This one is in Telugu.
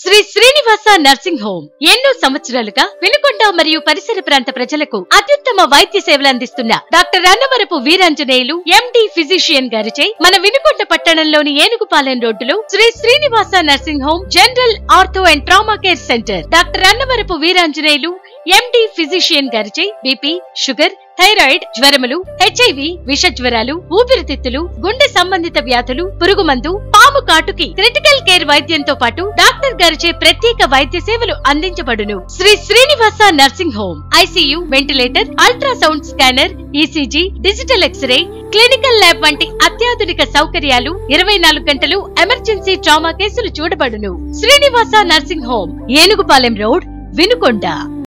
శ్రీ శ్రీనివాస నర్సింగ్ హోమ్ ఎన్నో సంవత్సరాలుగా వినుకొండ మరియు పరిసర ప్రాంత ప్రజలకు అత్యుత్తమ వైద్య సేవలు అందిస్తున్న doctor Annavarapu Veeranjaneyulu MD physician గారిచే మన వినుకొండ పట్టణంలోని ఏనుగుపాలెం రోడ్డులో Sri Srinivasa nursing home general ortho and trauma care centre doctor Annavarapu Veeranjaneyulu MD physician గారిచే బీపీ షుగర్ థైరాయిడ్ జ్వరములు హెచ్ఐవి విష జ్వరాలు ఊపిరితిత్తులు గుండె సంబంధిత వ్యాధులు పురుగుమందు పాము కాటుకి క్రిటికల్ కేర్ వైద్యంతో పాటు డాక్టర్ గారిచే ప్రత్యేక వైద్య సేవలు అందించబడును Sri Srinivasa nursing home ICU ventilator ultrasound scanner ECG digital X-ray clinical lab వంటి అత్యాధునిక సౌకర్యాలు ఇరవై నాలుగు గంటలు ఎమర్జెన్సీ ట్రామా కేసులు చూడబడును Srinivasa nursing home Enugupalem road Vinukonda